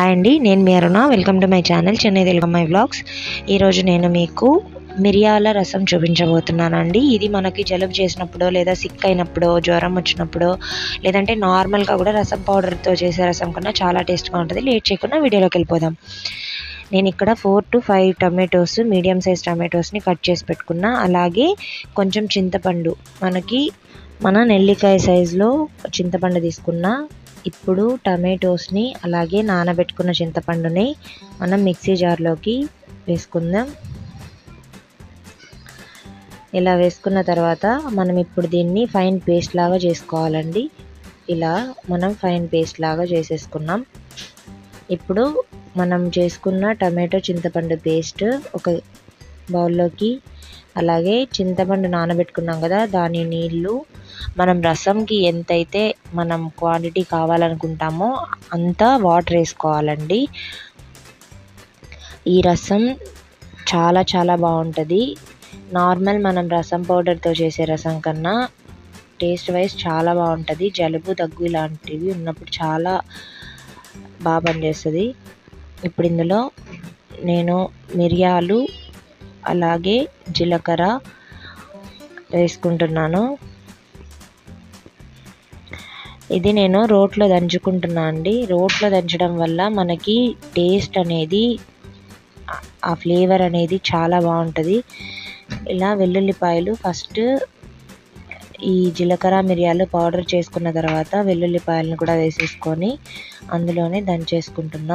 hi అండి నేను మీ Aruna welcome to my channel Chennai Telugu my vlogs ఈరోజు నేను మీకు మిరియాల రసం చూపించబోతున్నానండి ఇది మనకి జలుబు చేసినప్పుడు లేదా సిక్ అయినప్పుడు జ్వరం వచ్చినప్పుడు లేదంటే నార్మల్గా కూడా రసం పౌడర్తో చేసే రసం కన్నా చాలా టేస్ట్గా ఉంటుంది లేట్ చేయకుండా వీడియోలోకి వెళ్ళిపోదాం నేను ఇక్కడ four to five tomatoes medium size టమాటోస్ని కట్ చేసి పెట్టుకున్నా అలాగే కొంచెం చింతపండు మనకి మన నెల్లికాయ సైజులో చింతపండు తీసుకున్నా ఇప్పుడు టమాటోస్ని అలాగే నానబెట్టుకున్న చింతపండుని మనం మిక్సీ జార్లోకి వేసుకుందాం ఇలా వేసుకున్న తర్వాత మనం ఇప్పుడు దీన్ని ఫైన్ పేస్ట్ లాగా చేసుకోవాలండి ఇలా మనం ఫైన్ పేస్ట్ లాగా చేసేసుకున్నాం ఇప్పుడు మనం చేసుకున్న టమాటో చింతపండు పేస్ట్ ఒక బౌల్లోకి అలాగే చింతపండు నానబెట్టుకున్నాం కదా దాని నీళ్ళు మనం రసంకి ఎంతైతే మనం క్వాంటిటీ కావాలనుకుంటామో అంత వాటర్ వేసుకోవాలండి ఈ రసం చాలా చాలా బాగుంటుంది నార్మల్ మనం రసం పౌడర్తో చేసే రసం కన్నా టేస్ట్ వైజ్ చాలా బాగుంటుంది జలుబు దగ్గు ఇలాంటివి ఉన్నప్పుడు చాలా బాగా పనిచేస్తుంది ఇప్పుడు ఇందులో నేను మిరియాలు అలాగే జీలకర్ర వేసుకుంటున్నాను ఇది నేను రోట్లో దంచుకుంటున్నా అండి రోట్లో దంచడం వల్ల మనకి టేస్ట్ అనేది ఆ ఫ్లేవర్ అనేది చాలా బాగుంటుంది ఇలా వెల్లుల్లిపాయలు ఫస్ట్ ఈ జీలకర్ర మిరియాలు పౌడర్ చేసుకున్న తర్వాత వెల్లుల్లిపాయలను కూడా వేసేసుకొని అందులోనే దంచేసుకుంటున్నా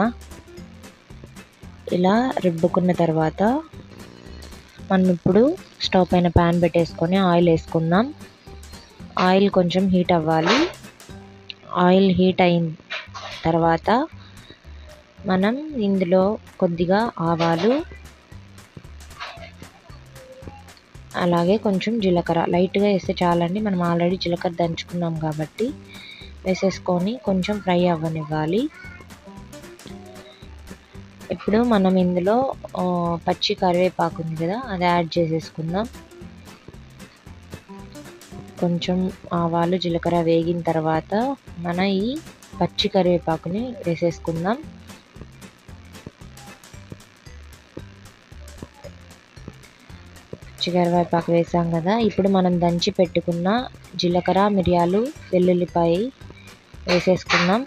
ఇలా రుబ్బుకున్న తర్వాత మనం ఇప్పుడు స్టవ్ పైన ప్యాన్ పెట్టేసుకొని ఆయిల్ వేసుకుందాం ఆయిల్ కొంచెం హీట్ అవ్వాలి ఆయిల్ హీట్ అయిన తర్వాత మనం ఇందులో కొద్దిగా ఆవాలు అలాగే కొంచెం జీలకర్ర లైట్గా వేస్తే చాలండి మనం ఆల్రెడీ జీలకర్ర దంచుకున్నాం కాబట్టి వేసేసుకొని కొంచెం ఫ్రై అవ్వనివ్వాలి ఇప్పుడు మనం ఇందులో పచ్చి కరివేపాకు ఉంది కదా అది యాడ్ చేసేసుకుందాం కొంచెం ఆవాలు జీలకర్ర వేగిన తర్వాత మన ఈ పచ్చి కరివేపాకుని వేసేసుకుందాం పచ్చి కరివేపాకు వేసాం కదా ఇప్పుడు మనం దంచి పెట్టుకున్న జీలకర్ర మిరియాలు వెల్లుల్లిపాయ వేసేసుకుందాం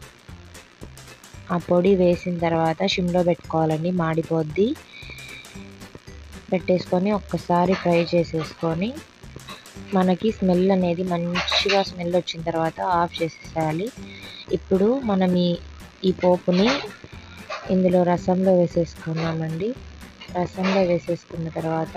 ఆ పొడి వేసిన తర్వాత సిమ్లో పెట్టుకోవాలండి మాడిపోద్ది పెట్టేసుకొని ఒక్కసారి ఫ్రై చేసేసుకొని మనకి స్మెల్ అనేది మంచిగా స్మెల్ వచ్చిన తర్వాత ఆఫ్ చేసేసేయాలి ఇప్పుడు మనం ఈ ఈ పోపుని ఇందులో రసంలో వేసేసుకున్నామండి రసంలో వేసేసుకున్న తర్వాత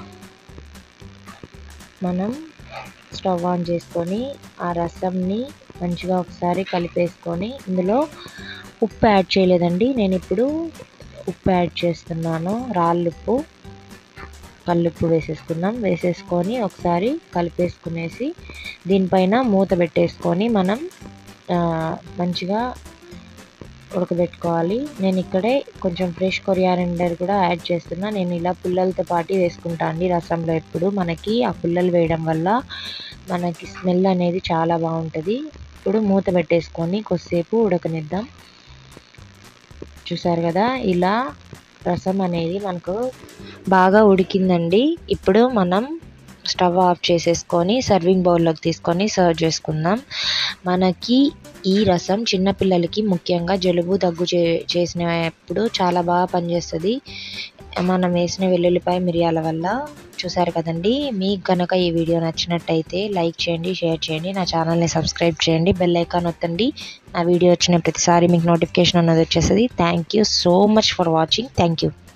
మనం స్టవ్ ఆన్ చేసుకొని ఆ రసంని మంచిగా ఒకసారి కలిపేసుకొని ఇందులో ఉప్పు యాడ్ చేయలేదండి నేను ఇప్పుడు ఉప్పు యాడ్ చేస్తున్నాను రాళ్ళుప్పు కల్లుప్పు వేసేసుకుందాం వేసేసుకొని ఒకసారి కలిపేసుకునేసి దీనిపైన మూత పెట్టేసుకొని మనం మంచిగా ఉడకబెట్టుకోవాలి నేను ఇక్కడే కొంచెం ఫ్రెష్ కొరియాండర్ కూడా యాడ్ చేస్తున్నా నేను ఇలా పుల్లలతో పాటు వేసుకుంటా అండి రసంలో ఎప్పుడు మనకి ఆ పుల్లలు వేయడం వల్ల మనకి స్మెల్ అనేది చాలా బాగుంటుంది ఇప్పుడు మూత పెట్టేసుకొని కొద్దిసేపు ఉడకనిద్దాం చూసారు కదా ఇలా రసం అనేది మనకు బాగా ఉడికిందండి ఇప్పుడు మనం స్టవ్ ఆఫ్ చేసేసుకొని సర్వింగ్ బౌల్లోకి తీసుకొని సర్వ్ చేసుకుందాం మనకి ఈ రసం చిన్నపిల్లలకి ముఖ్యంగా జలుబు దగ్గు చే చేసినప్పుడు చాలా బాగా పనిచేస్తుంది మనం వేసిన వెల్లుల్లిపాయ మిరియాల వల్ల చూసారు కదండి మీకు కనుక ఈ వీడియో నచ్చినట్టయితే లైక్ చేయండి షేర్ చేయండి నా ఛానల్ని సబ్స్క్రైబ్ చేయండి బెల్ ఐకాన్ వత్తండి నా వీడియో వచ్చిన ప్రతిసారి మీకు నోటిఫికేషన్ అన్నది వచ్చేస్తుంది thank you so much for watching thank you